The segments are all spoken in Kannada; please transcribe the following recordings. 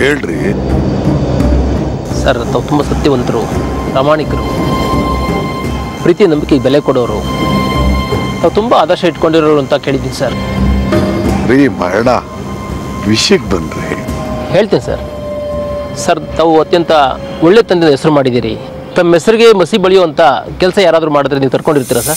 ಹೇಳ್ರಿ ಸರ್ ತಾವು ತುಂಬ ಸತ್ಯವಂತರು ಪ್ರಾಮಾಣಿಕರು ಪ್ರೀತಿ ನಂಬಿಕೆಗೆ ಬೆಲೆ ಕೊಡೋರು ತಾವು ತುಂಬ ಆದರ್ಶ ಇಟ್ಕೊಂಡಿರೋರು ಅಂತ ಕೇಳಿದ್ದೀನಿ ಸರ್ ರೀ ಮರಣ ವಿಷಯಕ್ಕೆ ಬನ್ರಿ ಹೇಳ್ತೀನಿ ಸರ್ ಸರ್ ತಾವು ಅತ್ಯಂತ ಒಳ್ಳೆ ತಂದೆ ಹೆಸರು ಮಾಡಿದ್ದೀರಿ ತಮ್ಮ ಹೆಸರಿಗೆ ಮಸಿ ಬಳಿಯುವಂಥ ಕೆಲಸ ಯಾರಾದರೂ ಮಾಡಿದ್ರೆ ನೀವು ತಡ್ಕೊಂಡಿರ್ತೀರಾ ಸರ್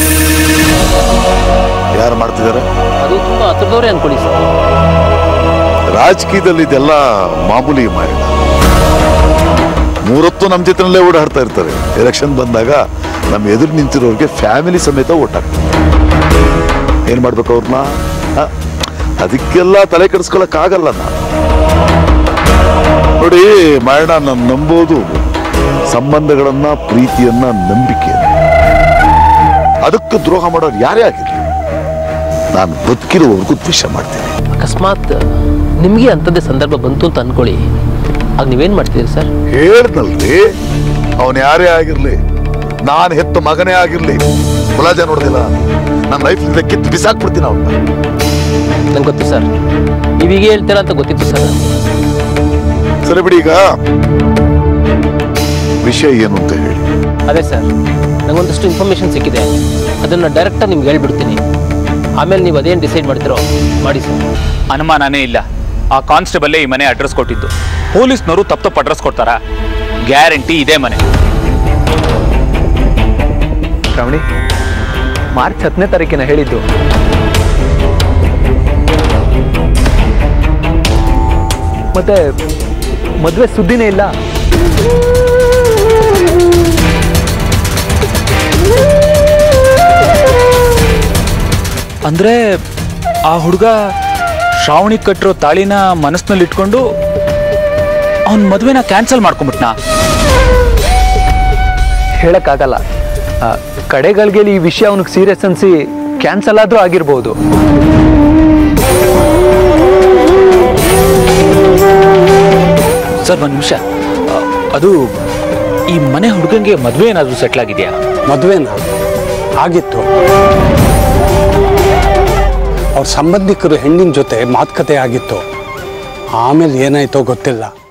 ಯಾರು ಮಾಡ್ತಿದ್ದಾರೆ ಅದು ತುಂಬ ಹತ್ರದವರೇ ಅನ್ಕೊಳ್ಳಿ ಸರ್ ರಾಜಕೀಯದಲ್ಲಿ ಇದೆಲ್ಲ ಮಾಮೂಲಿ ಮರಣ ಮೂರೊತ್ತು ನಮ್ಮ ಜೊತೆನಲ್ಲೇ ಓಡಾಡ್ತಾ ಇರ್ತಾರೆ ಎಲೆಕ್ಷನ್ ಬಂದಾಗ ನಮ್ಮ ಎದುರು ನಿಂತಿರೋರಿಗೆ ಫ್ಯಾಮಿಲಿ ಸಮೇತ ಓಟ್ ಹಾಕ್ತಾರೆ ಏನ್ ಮಾಡ್ಬೇಕು ಅವ್ರನ್ನ ಅದಕ್ಕೆಲ್ಲ ತಲೆ ಕೆಡಿಸ್ಕೊಳಕ್ಕಾಗಲ್ಲ ನಾನು ನೋಡಿ ಮರಣ ನಾನು ನಂಬೋದು ಸಂಬಂಧಗಳನ್ನ ಪ್ರೀತಿಯನ್ನ ನಂಬಿಕೆ ಅದಕ್ಕೆ ದ್ರೋಹ ಮಾಡೋರು ಯಾರೇ ಆಗಿರಲಿ ನಾನು ಬದುಕಿರೋವರೆಗೂ ದ್ವೇಷ ಮಾಡ್ತೀನಿ ಅಕಸ್ಮಾತ್ ನಿಮಗೆ ಅಂಥದ್ದೇ ಸಂದರ್ಭ ಬಂತು ಅಂತ ಅಂದ್ಕೊಳ್ಳಿ ಆಗ ನೀವೇನು ಮಾಡ್ತಿದ್ದೀರಿ ಸರ್ ಹೇಳ್ದಲ್ರಿ ಅವನು ಯಾರೇ ಆಗಿರ್ಲಿ ನಾನು ಹೆತ್ತ ಮಗನೇ ಆಗಿರ್ಲಿ ಮುಲಾಜ ನೋಡ್ದಿಲ್ಲ ನನ್ನ ಲೈಫ್ನಿಂದ ಕಿತ್ತು ಬಿಸಾಕ್ಬಿಡ್ತೀನಿ ಅವನ್ನ ನಂಗೆ ಗೊತ್ತು ಸರ್ ನೀವೀಗ ಹೇಳ್ತೀರಾ ಅಂತ ಗೊತ್ತಿತ್ತು ಸರ್ ಸರಿ ಬಿಡಿ ಈಗ ವಿಷಯ ಏನು ಅಂತ ಹೇಳಿ ಅದೇ ಸರ್ ನಂಗೊಂದಷ್ಟು ಇನ್ಫಾರ್ಮೇಷನ್ ಸಿಕ್ಕಿದೆ ಅದನ್ನು ಡೈರೆಕ್ಟಾಗಿ ನಿಮ್ಗೆ ಹೇಳ್ಬಿಡ್ತೀನಿ ಆಮೇಲೆ ನೀವು ಅದೇನು ಡಿಸೈಡ್ ಮಾಡ್ತೀರೋ ಮಾಡಿ ಸರ್ ಅನುಮಾನನೇ ಇಲ್ಲ ಆ ಕಾನ್ಸ್ಟೇಬಲ್ಲೇ ಈ ಮನೆ ಅಡ್ರೆಸ್ ಕೊಟ್ಟಿದ್ದು ಪೊಲೀಸ್ನವರು ತಪ್ಪು ತಪ್ಪು ಅಡ್ರೆಸ್ ಕೊಡ್ತಾರಾ ಗ್ಯಾರಂಟಿ ಇದೇ ಮನೆ ಶ್ರಾವಣಿ ಮಾರ್ಚ್ ಹತ್ತನೇ ತಾರೀಕಿನ ಹೇಳಿದ್ದು ಮತ್ತೆ ಮದುವೆ ಸುದ್ದಿನೇ ಇಲ್ಲ ಅಂದ್ರೆ ಆ ಹುಡುಗ ಶ್ರಾವಣಿ ಕಟ್ಟಿರೋ ತಾಳಿನ ಮನಸ್ಸಿನಲ್ಲಿ ಇಟ್ಕೊಂಡು ಅವನ ಮದುವೆನ ಕ್ಯಾನ್ಸಲ್ ಮಾಡ್ಕೊಂಬಿಟ್ನಾ ಹೇಳಕ್ಕಾಗಲ್ಲ ಆ, ಕಡೆಗಳಿಗೆಲಿ ಈ ವಿಷಯ ಅವನಿಗೆ ಸೀರಿಯಸ್ ಅನ್ಸಿ ಕ್ಯಾನ್ಸಲ್ ಆದ್ರೂ ಆಗಿರ್ಬೋದು ಸರ್ ಒಂದು ನಿಮಿಷ ಅದು ಈ ಮನೆ ಹುಡುಗಂಗೆ ಮದುವೆ ಏನಾದರೂ ಸೆಟ್ಲ್ ಆಗಿದೆಯಾ ಮದುವೆನ ಆಗಿತ್ತು ಅವ್ರ ಸಂಬಂಧಿಕರು ಹೆಣ್ಣಿನ ಜೊತೆ ಮಾತುಕತೆ ಆಗಿತ್ತು ಆಮೇಲೆ ಏನಾಯ್ತೋ ಗೊತ್ತಿಲ್ಲ